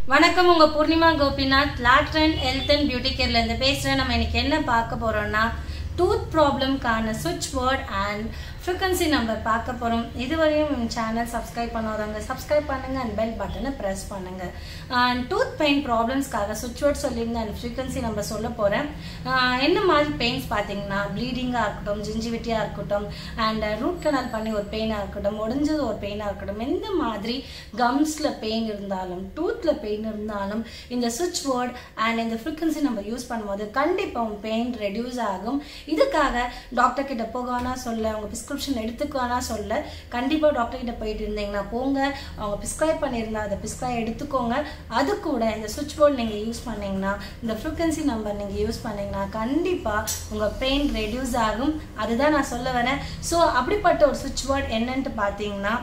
வணக்கம் உங்க பூர்ணிமா கோபிநாத் லாட்ரன் ஹெல்த் அண்ட் பியூட்டி கேர்ல இருந்து பேசுறேன் நம்ம இன்னைக்கு என்ன பார்க்க போறோம்னா டூத் ப்ராப்ளம்க்கான சுவிட்ச் வேர்ட் அண்ட் ஃப்ரீக்வன்சி நம்பர் பார்க்க போகிறோம் இதுவரையும் என் சேனல் சப்ஸ்கிரைப் பண்ணாதவங்க சப்ஸ்கிரைப் பண்ணுங்க அண்ட் பெல் பட்டனை ப்ரெஸ் பண்ணுங்க அண்ட் டூத் பெயின் ப்ராப்ளம்ஸ்க்காக சுவிட்ச் வேர்ட் சொல்லியிருந்தேன் அண்ட் ஃப்ரீக்வன்சி நம்பர் சொல்ல போகிறேன் என்ன மாதிரி பெயின்ஸ் பார்த்தீங்கன்னா ப்ளீடிங்காக இருக்கட்டும் ஜிஞ்சிவிட்டியாக இருக்கட்டும் அண்ட் ரூட் கனால் பண்ணி ஒரு பெயினாக இருக்கட்டும் உடஞ்சது ஒரு பெயினாக இருக்கட்டும் எந்த மாதிரி கம்ஸில் பெயின் இருந்தாலும் டூத்தில் பெயின் இருந்தாலும் இந்த சுவிட்ச் வேர்ட் அண்ட் இந்த ஃப்ரீக்வன்சி நம்ம யூஸ் பண்ணும்போது கண்டிப்பாக உங்கள் பெயின் ரெடியூஸ் ஆகும் இதுக்காக டாக்டர் கிட்ட போகானா சொல்ல அவங்க ப்ரிஸ்கிரிப்ஷன் எடுத்துக்கானா சொல்ல கண்டிப்பாக டாக்டர் கிட்ட போயிட்டு இருந்தீங்கன்னா போங்க அவங்க ப்ரிஸ்கிரைப் பண்ணியிருந்தா அதை ப்ரிஸ்கிரைப் எடுத்துக்கோங்க அது கூட இந்த சுவிட்ச் போர்டு நீங்கள் யூஸ் பண்ணீங்கன்னா இந்த ஃப்ரீக்வன்சி நம்பர் நீங்கள் யூஸ் பண்ணீங்கன்னா கண்டிப்பாக உங்கள் பெயின் ரெடியூஸ் ஆகும் அதுதான் நான் சொல்ல வரேன் ஸோ அப்படிப்பட்ட ஒரு சுவிட்ச் போர்டு என்னன்ட்டு பார்த்தீங்கன்னா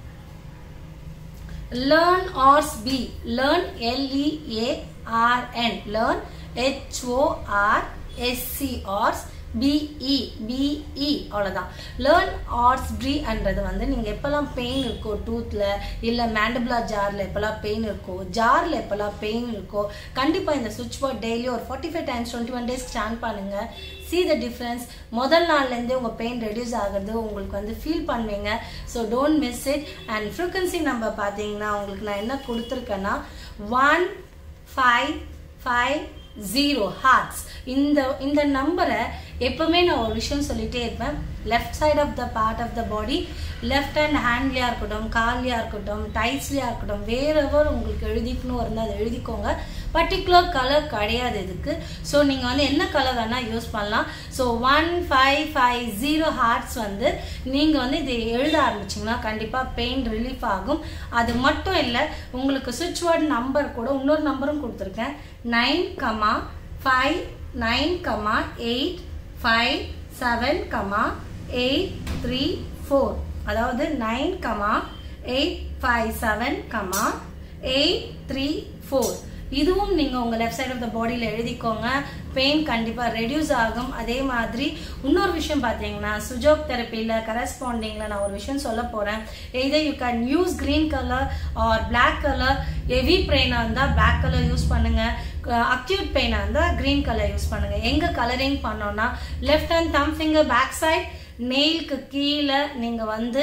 learn ors b learn l e a r n learn h o r s c ors பிஇ பிஇ அவ்வளோதான் லேர்ன் ஆர்ட்ஸ் ப்ரீன்றது வந்து நீங்கள் எப்போல்லாம் பெயின் இருக்கோ டூத்தில் இல்லை மேண்டபிளா ஜாரில் எப்போல்லாம் பெயின் இருக்கோ ஜாரில் எப்போல்லாம் பெயின் இருக்கோ கண்டிப்பாக இந்த சுவிட்ச் போர்ட் டெய்லி ஒரு forty five times twenty one days stand பண்ணுங்கள் சி த டிஃப்ரென்ஸ் முதல் நாள்லேருந்தே உங்கள் பெயின் ரெடியூஸ் ஆகிறது உங்களுக்கு வந்து ஃபீல் பண்ணுவீங்க so don't miss it and frequency number பார்த்தீங்கன்னா உங்களுக்கு நான் என்ன கொடுத்துருக்கேன்னா one five five zero hertz இந்த இந்த நம்பரை எப்பவுமே நான் ஒரு விஷயம் சொல்லிட்டே இருப்பேன் left side of the part of the body left hand ஹேண்ட்லேயா இருக்கட்டும் கால்லையா இருக்கட்டும் டைட்ஸ்லையா இருக்கட்டும் வேறெவர் உங்களுக்கு எழுதிக்கணும் இருந்தால் அதை எழுதிக்கோங்க பர்டிகுலர் கலர் கிடையாது இதுக்கு ஸோ நீங்கள் வந்து என்ன கலர் வேணால் யூஸ் பண்ணலாம் so one five five zero hertz வந்து நீங்கள் வந்து இதை எழுத ஆரம்பிச்சிங்கன்னா கண்டிப்பாக பெயின் ரிலீஃப் ஆகும் அது மட்டும் இல்லை உங்களுக்கு சுவிட்ச் வேர்ட் நம்பர் கூட இன்னொரு நம்பரும் கொடுத்துருக்கேன் nine comma five nine comma eight five seven comma eight three four அதாவது nine comma eight five seven comma eight three four இதுவும் நீங்கள் உங்கள் லெஃப்ட் சைட் ஆஃப் த பாடியில் எழுதிக்கோங்க பெயின் கண்டிப்பாக ரெடியூஸ் ஆகும் அதே மாதிரி இன்னொரு விஷயம் பார்த்தீங்கன்னா சுஜோக் தெரப்பியில் கரஸ்பாண்டிங்கில் நான் ஒரு விஷயம் சொல்ல போகிறேன் either you can use green colour or black colour heavy பெயினாக இருந்தால் பிளாக் கலர் யூஸ் பண்ணுங்கள் அக்யூட் பெயினாக இருந்தால் க்ரீன் கலர் யூஸ் பண்ணுங்கள் எங்கே கலரிங் பண்ணோன்னா left hand thumb finger back side நெயிலுக்கு கீழே நீங்கள் வந்து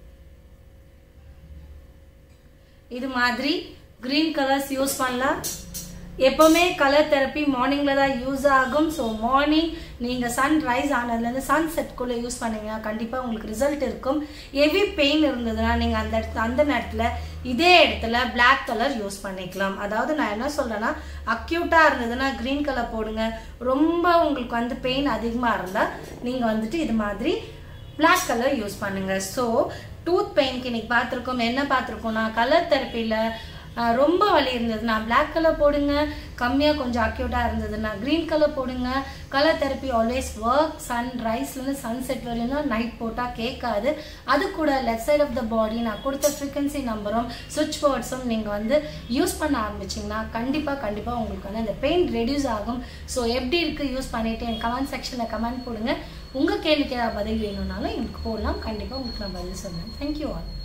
இது மாதிரி க்ரீன் கலர்ஸ் யூஸ் பண்ணலாம் எப்போவுமே கலர் தெரப்பி மார்னிங்கில் தான் யூஸ் ஆகும் ஸோ மார்னிங் நீங்கள் சன் ரைஸ் ஆனதுலேருந்து சன் செட்குள்ளே யூஸ் பண்ணீங்கன்னா கண்டிப்பாக உங்களுக்கு ரிசல்ட் இருக்கும் ஹெவி பெயின் இருந்ததுன்னா நீங்கள் அந்த இடத்துல அந்த நேரத்தில் இதே இடத்துல பிளாக் கலர் யூஸ் பண்ணிக்கலாம் அதாவது நான் என்ன சொல்கிறேன்னா அக்யூட்டாக இருந்ததுன்னா க்ரீன் கலர் போடுங்க ரொம்ப உங்களுக்கு வந்து பெயின் அதிகமாக இருந்தால் நீங்கள் வந்துட்டு இது மாதிரி பிளாக் கலர் யூஸ் பண்ணுங்க ஸோ டூத் பெயின்க்கு இன்னைக்கு பார்த்துருக்கோம் என்ன பார்த்துருக்கோம்னா கலர் தெரப்பியில் ரொம்ப வலி இருந்ததுன்னா பிளாக் கலர் போடுங்க கம்மியாக கொஞ்சம் அக்யூட்டாக இருந்ததுன்னா க்ரீன் கலர் போடுங்க colour therapy always work sun ரைஸ்லேருந்து சன் செட் வரையும் நைட் போட்டால் கேட்காது அது கூட left side of the body நான் கொடுத்த ஃப்ரீக்வன்சி நம்பரும் சுவிட்ச் போர்ட்ஸும் நீங்கள் வந்து யூஸ் பண்ண ஆரம்பிச்சிங்கன்னா கண்டிப்பாக கண்டிப்பாக உங்களுக்கு வந்து அந்த பெயின் ரெடியூஸ் ஆகும் ஸோ எப்படி இருக்குது யூஸ் பண்ணிவிட்டு என் கமெண்ட் செக்ஷனில் கமெண்ட் போடுங்க உங்கள் கேள்விக்கு ஏதாவது பதில் வேணும்னாலும் எனக்கு போடலாம் கண்டிப்பாக உங்களுக்கு நான் பதில் சொல்லுவேன் தேங்க்யூ ஆல்